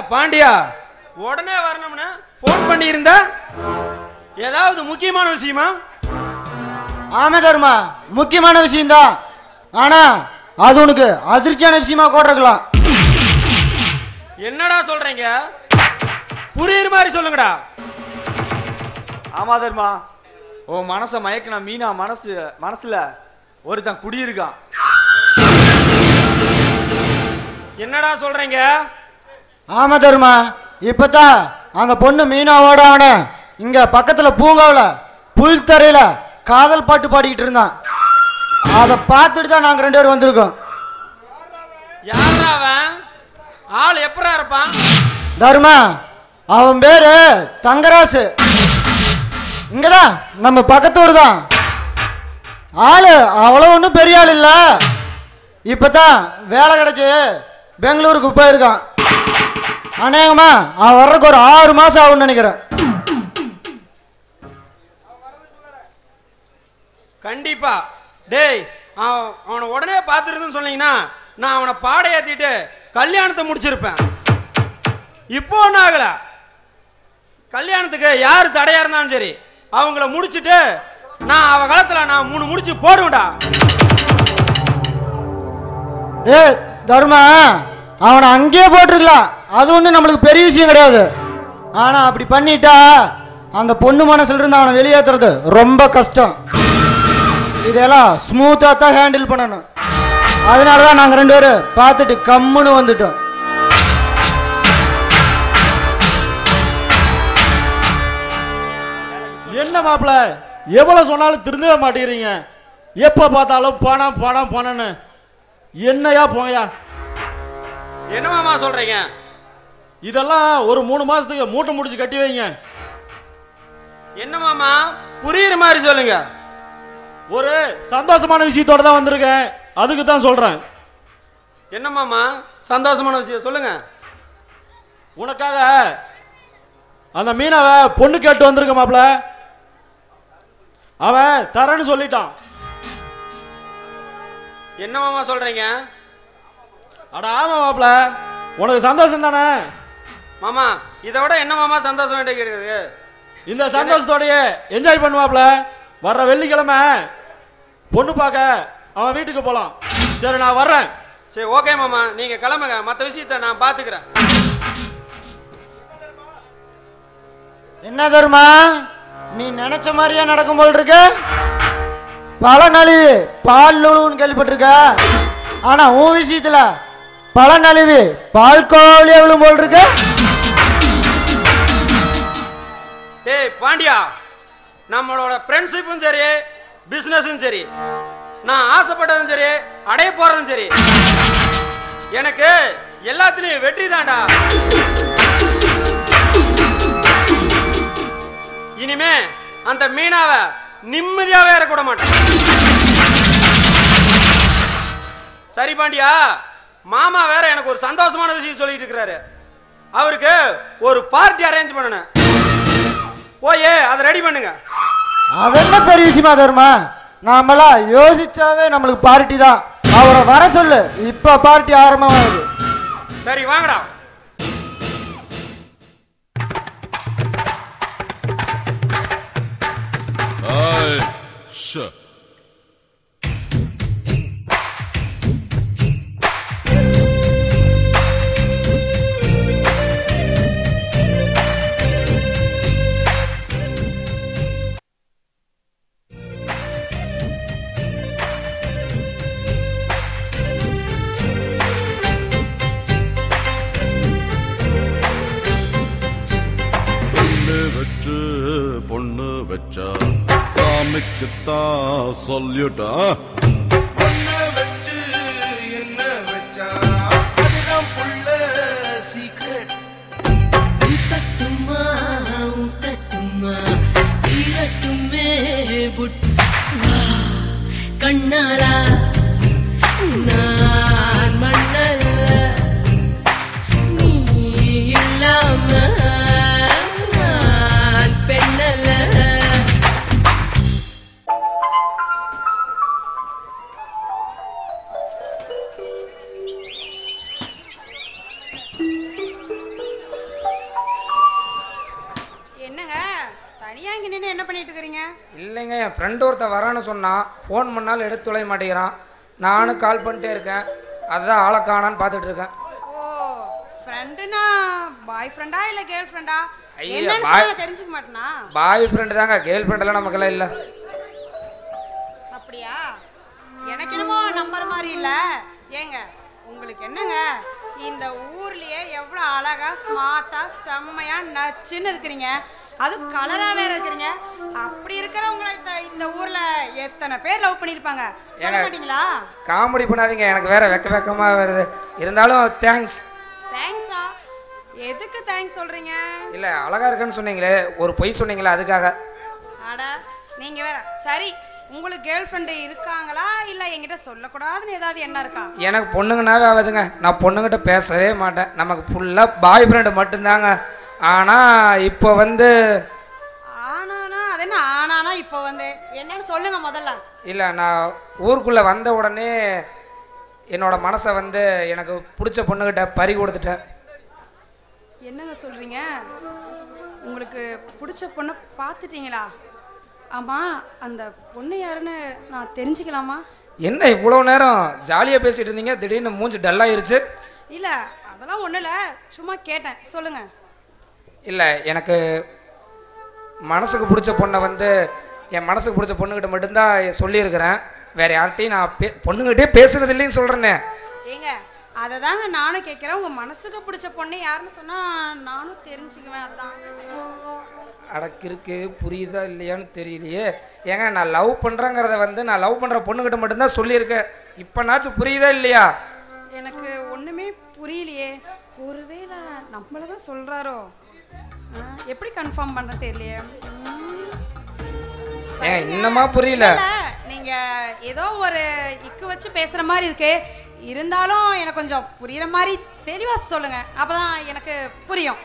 பாண்டியா உடனே வரணும்னு ஃபோன் பண்ணியிருந்தா ஏதாவது முக்கியமான விஷயமா ஆமா தர்மா முக்கியமான விஷயம்தான் ஆனா அது உனக்கு அதிர்ச்சியான விஷயமா கூட இருக்கலாம் என்னடா சொல்றீங்க புரியுற மாதிரி சொல்லுங்கடா ஆமா தர்மா உன் மனசை மயக்கின மீனா மனசு மனசுல ஒருத்தன் குடியிருக்கான் என்னடா சொல்றீங்க ஆமா தர்மா இப்பதான் அந்த பொண்ணு மீனாவோட அவன இங்க பக்கத்துல பூங்காவுல புல் தரையில காதல் பாட்டு பாடிக்கிட்டு இருந்தான் அதை பார்த்துட்டு தான் நாங்க ரெண்டு பேரும் வந்திருக்கோம் யாரா அவன் ஆள் எப்பரா இருப்பான் தர்மா அவன் பேரு தங்கராசு இங்கதான் நம்ம பக்கத்தூர் தான் ஆளு அவ்வளோ ஒன்றும் பெரிய ஆள் இல்லை இப்பதான் வேலை கிடைச்சு பெங்களூருக்கு போயிருக்கான் அநேகமா அவன் வர்றதுக்கு ஒரு ஆறு மாசம் ஆகும்னு நினைக்கிறேன் கண்டிப்பா டேய் அவன் அவனை உடனே பார்த்துருதுன்னு சொன்னீங்கன்னா நான் அவனை பாட ஏத்திட்டு கல்யாணத்தை முடிச்சிருப்பேன் இப்போ ஒன்றும் ஆகல கல்யாணத்துக்கு யார் தடையா இருந்தாலும் சரி அவங்கள முடிச்சிட்டு நான் அவ காலத்தில் நான் மூணு முடிச்சு போடுவேன்டா ஏய் தர்மா அவனை அங்கேயே போட்டிருக்கலாம் அது ஒன்றும் நம்மளுக்கு பெரிய விஷயம் கிடையாது ஆனால் அப்படி பண்ணிட்டா அந்த பொண்ணு மனசுல இருந்து அவனை வெளியேற்றுறது ரொம்ப கஷ்டம் இதெல்லாம் ஸ்மூத்தாக தான் ஹேண்டில் பண்ணணும் அதனால தான் நாங்கள் ரெண்டு பேரும் பார்த்துட்டு கம்முன்னு வந்துட்டோம் என்ன மாப்பிள எவ்வளவு சொன்னாலும் திருந்தவே மாட்டேங்கிறீங்க எப்ப பார்த்தாலும் பணம் பணம் பணம்னு என்னையா போங்கயா என்னமாமா சொல்றீங்க இதெல்லாம் ஒரு மூணு மாசத்துக்கு மூட்டை முடிச்சு கட்டி வைங்க என்னமாமா புரியுற மாதிரி சொல்லுங்க ஒரு சந்தோஷமான விஷயத்தோட தான் வந்திருக்கேன் அதுக்கு தான் சொல்றேன் என்னமாமா சந்தோஷமான விஷயம் சொல்லுங்க உனக்காக அந்த மீனவை பொண்ணு கேட்டு வந்திருக்க மாப்ள அவன் தரேன்னு சொல்லிட்டான் என்னமாமா சொல்றீங்க அட ஆமா மாப்ள உனக்கு சந்தோஷம் தானே மாமா இதை விட என்ன மாமா சந்தோஷம் வேண்டிய கிடையாது இந்த சந்தோஷத்தோடயே என்ஜாய் பண்ணுவாப்ல வர்ற வெள்ளிக்கிழமை பொண்ணு பார்க்க அவன் வீட்டுக்கு போலாம் சரி நான் வர்றேன் சரி ஓகே மாமா நீங்க கிளம்புங்க மற்ற விஷயத்த நான் பாத்துக்கிறேன் என்ன தர்மா நீ நினைச்ச மாதிரியே நடக்கும் போல் இருக்கு பல நலிவு பால் நுழுவுன்னு கேள்விப்பட்டிருக்க ஆனா உன் விஷயத்துல பல நலிவு பால் கோழியா விழும் போல் இருக்கு டேய் பாண்டியா நம்மளோட ஃப்ரெண்ட்ஷிப்பும் சரி பிஸ்னஸும் சரி நான் ஆசைப்பட்டதும் சரி அடைய போறதும் சரி எனக்கு எல்லாத்துலயும் வெற்றி தான்டா இனிமே அந்த மீனாவை நிம்மதியாவே இறக்க விட மாட்டேன் சரி பாண்டியா மாமா வேற எனக்கு ஒரு சந்தோஷமான விஷயம் சொல்லிட்டு இருக்கிறாரு அவருக்கு ஒரு பார்ட்டி அரேஞ்ச் பண்ணணும் போய் அதை ரெடி பண்ணுங்க அது என்ன பெரிய விஷயமா தர்மா நாமெல்லாம் யோசிச்சாவே நம்மளுக்கு பார்ட்டி தான் அவரை வர சொல்லு இப்ப பார்ட்டி ஆரம்பமாகுது சரி வாங்கடா Ay, sh. பொண்ணு வச்சு பொண்ணு வச்சா சாமிக்குத்தான் சொல்லிட்டா வச்சு என்ன வச்சா அதுதான் புள்ள சீக்ரெட் ஊத்தட்டுமா ஊத்தட்டுமா தீரட்டுமே புட் வா, கண்ணாளா நான் மண்ணல்ல நீ இல்லாம நான் பெண்ணல்ல ஃப்ரெண்டு ஒருத்தன் வரான்னு சொன்னான் ஃபோன் பண்ணாலும் எடுத்து தொலைய மாட்டேங்கிறான் நானும் கால் பண்ணிட்டே இருக்கேன் அதுதான் ஆளை காணான்னு பார்த்துட்டு இருக்கேன் ஓ ஃப்ரெண்டுனா பாய் ஃப்ரெண்டா இல்ல கேர்ள் ஃப்ரெண்டா ஐயா, என்னன்னு boy- சொன்னா தெரிஞ்சுக்க மாட்டேனா பாய் ஃப்ரெண்டு தாங்க கேர்ள் ஃப்ரெண்டெல்லாம் நமக்கெல்லாம் இல்லை அப்படியா எனக்கு என்னமோ நம்பர் மாதிரி இல்ல ஏங்க உங்களுக்கு என்னங்க இந்த ஊர்லயே எவ்வளவு அழகா ஸ்மார்ட்டா செம்மையா நச்சுன்னு இருக்கிறீங்க அதுவும் கலரா வேற இருக்கிறீங்க அப்படி இருக்கிறவங்கள இந்த- இந்த ஊர்ல எத்தனை பேர் லவ் பண்ணிருப்பாங்க சொல்ல ஏங்க. மாட்டீங்களா காமெடி பண்ணாதீங்க எனக்கு வேற வெக்க வெக்கமாக வருது இருந்தாலும் தேங்க்ஸ் தேங்க்ஸா எதுக்கு தேங்க்ஸ் சொல்றீங்க இல்லை அழகா இருக்குன்னு சொன்னீங்களே ஒரு பொய் சொன்னீங்களே அதுக்காக அட நீங்க வேற சரி உங்களுக்கு கேர்ள் ஃப்ரெண்டு இருக்காங்களா இல்ல என்கிட்ட சொல்லக்கூடாதுன்னு ஏதாவது என்ன இருக்கா எனக்கு பொண்ணுங்கனாவே ஆகாதுங்க நான் பொண்ணுங்கிட்ட பேசவே மாட்டேன் நமக்கு ஃபுல்லாக பாய் ஃப்ரெண்டு மட்டும்தாங்க ஆனால் இப்போ வந்து ஆனானா அது என்ன ஆனானா இப்போ வந்து என்னன்னு சொல்லுங்க முதல்ல இல்லை நான் ஊருக்குள்ளே வந்த உடனே என்னோட மனசை வந்து எனக்கு பிடிச்ச பொண்ணுக்கிட்ட பறி கொடுத்துட்டேன் என்னங்க சொல்றீங்க உங்களுக்கு பிடிச்ச பொண்ணை பார்த்துட்டீங்களா ஆமா அந்த பொண்ணு யாருன்னு நான் தெரிஞ்சுக்கலாமா என்ன இவ்வளோ நேரம் ஜாலியாக பேசிட்டு இருந்தீங்க திடீர்னு மூஞ்சி டல்லாயிருச்சு இல்ல அதெல்லாம் ஒண்ணும் இல்ல சும்மா கேட்டேன் சொல்லுங்க இல்லை எனக்கு மனசுக்கு பிடிச்ச பொண்ணை வந்து என் மனசுக்கு பிடிச்ச பொண்ணுக்கிட்ட மட்டும்தான் சொல்லியிருக்கிறேன் வேற யார்கிட்டையும் நான் பே பொண்ணுங்கிட்டே பேசுறது இல்லைன்னு சொல்கிறேனே ஏங்க அதை தாங்க நானும் கேட்குறேன் உங்க மனசுக்கு பிடிச்ச பொண்ணு யாருன்னு சொன்னா நானும் தெரிஞ்சுக்குவேன் அதான் அடக்கிருக்கு புரியுதா இல்லையான்னு தெரியலையே ஏங்க நான் லவ் பண்ணுறேங்கிறத வந்து நான் லவ் பண்ணுற பொண்ணுக்கிட்ட மட்டும்தான் சொல்லியிருக்கேன் இப்போனாச்சும் புரியுதா இல்லையா எனக்கு ஒண்ணுமே புரியலையே ஒருவேளை நம்மள தான் சொல்றாரோ ஆ, எப்படி கன்ஃபார்ம் பண்றது தெரியலையே ம். ஏங்க இன்னமா புரியல இல்ல, நீங்க ஏதோ ஒரு இக்கு வச்சு பேசுற மாதிரி இருக்கு இருந்தாலும் எனக்கு கொஞ்சம் புரியுற மாதிரி தெளிவா சொல்லுங்க அப்பதான் எனக்கு புரியும்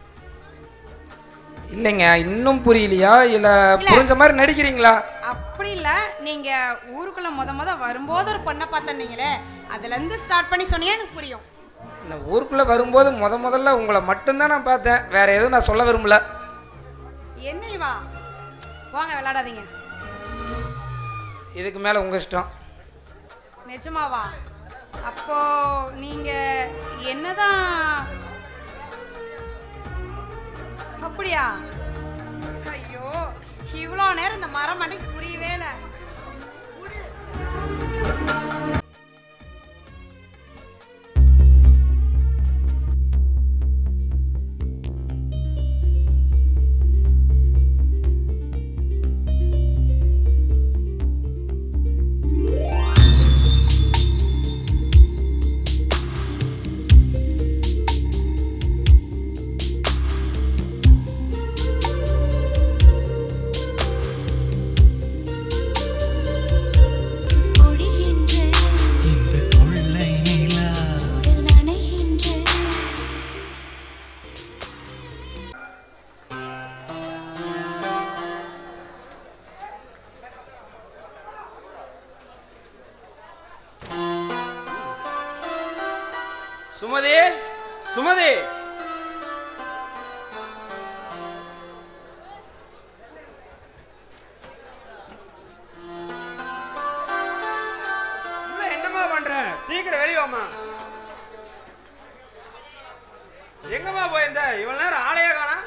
இல்லைங்க இன்னும் புரியலையா இல்லை புரிஞ்ச மாதிரி நடிக்கிறீங்களா அப்படி இல்ல நீங்க ஊருக்குள்ள முத முத வரும்போது ஒரு பொண்ணை பார்த்தீங்களே அதுல இருந்து ஸ்டார்ட் பண்ணி சொன்னீங்க எனக்கு புரியும் இந்த ஊருக்குள்ளே வரும்போது முத முதல்ல உங்களை மட்டும்தான் நான் பார்த்தேன் வேற எதுவும் நான் சொல்ல விரும்பல என்ன இவா போங்க விளையாடாதீங்க இதுக்கு மேலே உங்கள் இஷ்டம் நிஜமாவா அப்போ நீங்க என்னதான் அப்படியா ஐயோ இவ்வளோ நேரம் இந்த மரம் மண்டைக்கு புரியவே இல்லை சுமதி சுமதி உள்ள என்னம்மா பண்ற சீக்கிரம் வெளிய வாம்மா எங்கம்மா போயிருந்த இவ்வளவு நேரம் ஆளையே காணா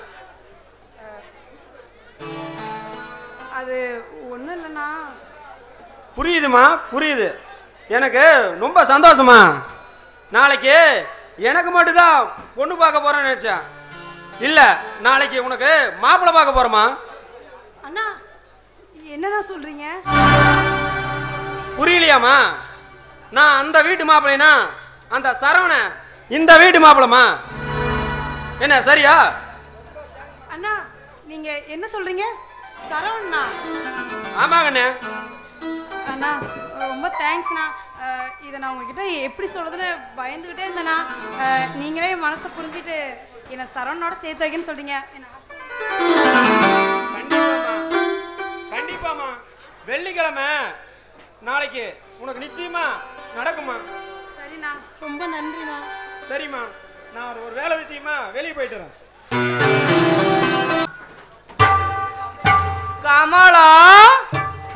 அது ஒன்றும் இல்லைண்ணா புரியுதுமா புரியுது எனக்கு ரொம்ப சந்தோஷமா நாளைக்கு எனக்கு மட்டும்தான் பொண்ணு பார்க்க போறேன்னு நினைச்சேன் இல்ல நாளைக்கு உனக்கு மாப்பிள்ளை பார்க்க போறோமா அண்ணா என்னண்ணா சொல்றீங்க புரியலையாம்மா நான் அந்த வீட்டு மாப்பிள்ளைனா அந்த சரவண இந்த வீட்டு மாப்பிளமா என்ன சரியா அண்ணா நீங்க என்ன சொல்றீங்க சரவண்ணா ஆமாங்கண்ணே அண்ணா ரொம்ப தேங்க்ஸ்ண்ணா அஹ், இதை நான் உங்ககிட்ட எப்படி சொல்றதுன்னு பயந்துகிட்டே இருந்தேண்ணா அஹ், நீங்களே என் மனசை புரிஞ்சுட்டு என்னை சரவணனோட சேர்த்து வைக்கன்னு சொல்றீங்க என்ன கண்டிப்பாம்மா கண்டிப்பாம்மா வெள்ளிக்கிழமை நாளைக்கு உனக்கு நிச்சயமா நடக்குமா சரிண்ணா ரொம்ப நன்றிண்ணா சரிம்மா நான் ஒரு- ஒரு வேலை விஷயமா வெளியே போயிட்டு வரேன் கமலா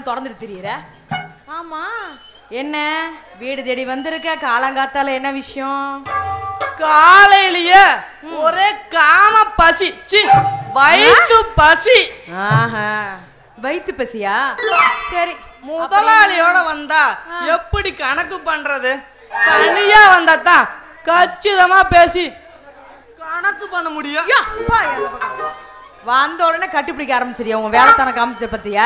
திறந்துட்டு திரியிற ஆமா என்ன வீடு தேடி வந்திருக்க காலங்காத்தால என்ன விஷயம் காலையிலேயே ஒரே காம பசி சி வயிற்று பசி ஆஹா வயிற்று பசியா சரி முதலாளியோட வந்தா எப்படி கணக்கு பண்றது தனியா வந்தா தான் கச்சிதமா பேசி கணக்கு பண்ண முடியும் ஐயா, பா, அந்த பக்கம். வந்த உடனே கட்டிப்பிடிக்க ஆரம்பிச்சிரியா உன் வேலைத்தான காமிச்ச பத்தியா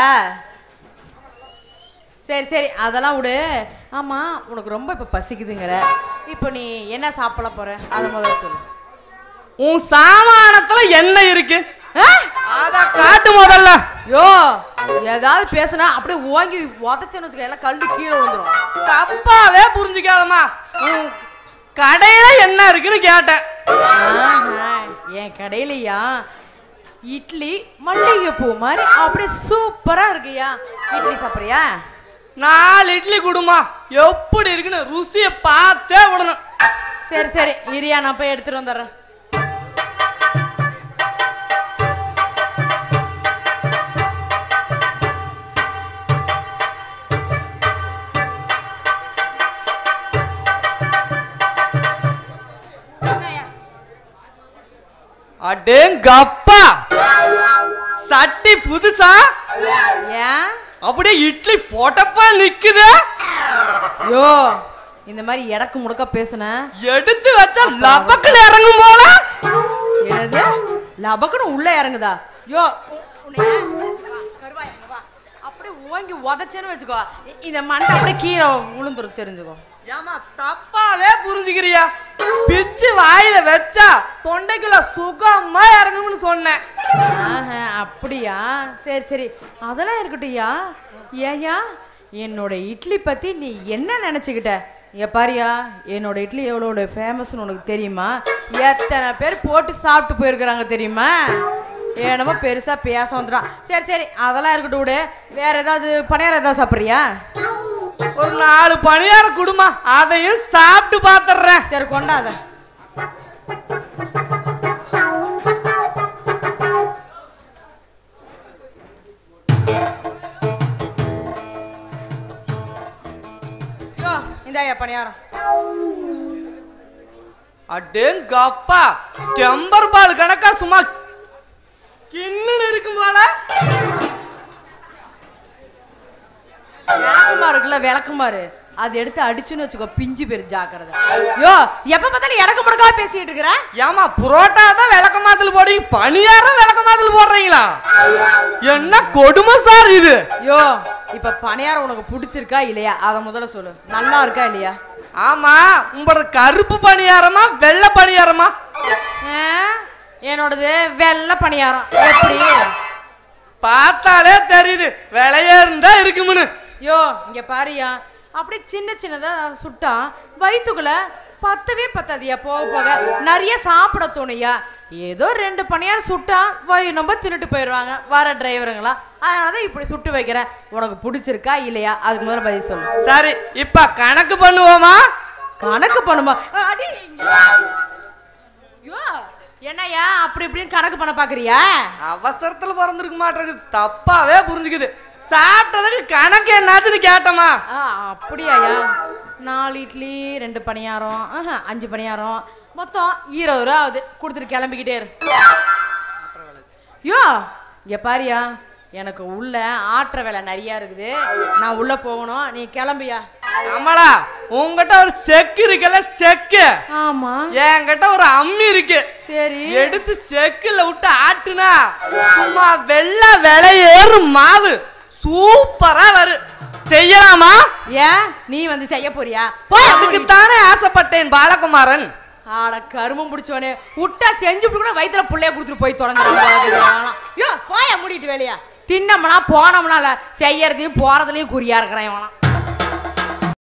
சரி சரி அதெல்லாம் விடு ஆமா உனக்கு ரொம்ப இப்ப பசிக்குதுங்கிற இப்போ நீ என்ன சாப்பிட போற அதை முதல்ல சொல்லு உன் சாமானத்துல என்ன இருக்கு ஆ? அத காட்டு முதல்ல யோ ஏதாவது பேசுனா அப்படியே ஓங்கி உதச்சேன்னு வச்சுக்க எல்லாம் கல்லு கீழே விழுந்துரும் தப்பாவே புரிஞ்சுக்காதம்மா உன் கடையில என்ன இருக்குன்னு கேட்டேன் ஆஹா, என் கடையிலயா இட்லி மல்லிகைப்பூ மாதிரி அப்படியே சூப்பரா இருக்குயா இட்லி சாப்பிட்றியா நாலு இட்லி கொடுமா எப்படி இருக்குன்னு ருசியை பார்த்தே விடணும் சரி சரி இரியா நான் போய் எடுத்துட்டு வந்துடுறேன் அடேங்கப்பா சட்டி புதுசா ஏன் அப்படியே இட்லி போட்டப்பா நிக்குது யோ இந்த மாதிரி எடக்கு முடக்க பேசுன எடுத்து வச்சா லபக்குல இறங்கும் போல என்னது லபக்குன்னு உள்ள இறங்குதா யோ உ- உன்னைய வா, கருவாயா, இங்க வா. அப்படியே ஓங்கி உதச்சேன்னு வச்சுக்கோ இ- இந்த மண்டை அப்படியே கீழே விழுந்துரும் தெரிஞ்சுக்கோ ஏமா தப்பாவே புரிஞ்சுக்கிறியா பிச்சு வாயில வச்சா தொண்டைக்குள்ள சுகமா இறங்கும்னு சொன்னேன் ஆஹா, அப்படியா சரி சரி அதெல்லாம் இருக்கட்டும்யா ஏயா என்னோட இட்லி பத்தி நீ என்ன நினைச்சுக்கிட்ட இங்க பாரியா என்னோட இட்லி எவ்வளோ ஃபேமஸ்னு உனக்கு தெரியுமா எத்தனை பேர் போட்டு சாப்பிட்டு போயிருக்கிறாங்க தெரியுமா என்னமோ பெருசா பேச வந்துடான் சரி சரி அதெல்லாம் இருக்கட்டும் விடு வேற ஏதாவது பணியாரம் ஏதாவது சாப்பிட்றியா ஒரு நாலு பணியார குடுமா அதையும் சாப்பிட்டு பாத்துறேன் சரி கொண்டாத யோ, இந்தாயா பணியாரம் அடேங்கப்பா ஸ்டெம்பர் பால் கணக்கா சும்மா கிண்ணுன்னு இருக்கும் போல விளக்குமா இருக்குல்ல விளக்குமாறு அது எடுத்து அடிச்சுன்னு வச்சுக்கோ பிஞ்சு பேர் ஜாக்கிரதை யோ எப்ப பார்த்தாலும் இடக்கு முடக்கா பேசிட்டு இருக்கிற ஏமா புரோட்டா தான் விளக்கமாத்துல போடுறீங்க பணியாரம் விளக்கமாத்துல போடுறீங்களா என்ன கொடுமை சார் இது யோ இப்ப பணியாரம் உனக்கு பிடிச்சிருக்கா இல்லையா அதை முதல்ல சொல்லு நல்லா இருக்கா இல்லையா ஆமா உங்களோட கருப்பு பணியாரமா வெள்ளை பணியாரமா ஆ, என்னோடது வெள்ளை பணியாரம் எப்படி பார்த்தாலே தெரியுது விலையேறுந்தா இருக்குமுன்னு யோ இங்க பாருயா அப்படியே சின்ன சின்னதா சுட்டா வயித்துக்குள்ள பத்தவே பத்தாதியா போக போக நிறைய சாப்பிட தோணுயா ஏதோ ரெண்டு பணியாரம் சுட்டா வயிறு நம்ம தின்னுட்டு போயிடுவாங்க வர டிரைவருங்களா அதனால தான் இப்படி சுட்டு வைக்கிறேன் உனக்கு பிடிச்சிருக்கா இல்லையா அதுக்கு முதல்ல பதில் சொல்லு சரி இப்ப கணக்கு பண்ணுவோமா கணக்கு பண்ணுமா அடி இங்க வா. யோ என்னய்யா அப்படி இப்படின்னு கணக்கு பண்ண பாக்குறியா அவசரத்துல பிறந்திருக்க மாட்டேங்குது தப்பாவே புரிஞ்சுக்குது சாப்பிட்டதுக்கு கணக்கு என்னாச்சுன்னு கேட்டமா ஆ அப்படியாயா நாலு இட்லி ரெண்டு பணியாரம் ஆஹா, அஞ்சு பணியாரம் மொத்தம் இருபது ரூபா ஆகுது கொடுத்துட்டு கிளம்பிக்கிட்டே இரு யோ இங்க பாரியா எனக்கு உள்ள ஆற்ற வேலை நிறைய இருக்குது நான் உள்ள போகணும் நீ கிளம்பியா அம்மளா உங்ககிட்ட ஒரு செக்கு இருக்குல்ல செக்கு ஆமா என்கிட்ட ஒரு அம்மி இருக்கு சரி எடுத்து செக்குல விட்டு ஆட்டுனா சும்மா வெள்ளை விலையேறும் மாவு சூப்பரா வரும் செய்யலாமா ஏன் நீ வந்து செய்ய போறியா போய் அதுக்கு தானே ஆசைப்பட்டேன் பாலகுமாரன் ஆட கருமம் பிடிச்சவனே விட்டா செஞ்சு கூட வயித்துல புள்ளைய கொடுத்துட்டு போய் தொலைஞ்சிடும் யோ போய மூடிட்டு வேலையா தின்னம்னா போனோம்னா இல்ல செய்யறதையும் போறதுலயும் குறியா இருக்கிறேன் இவனா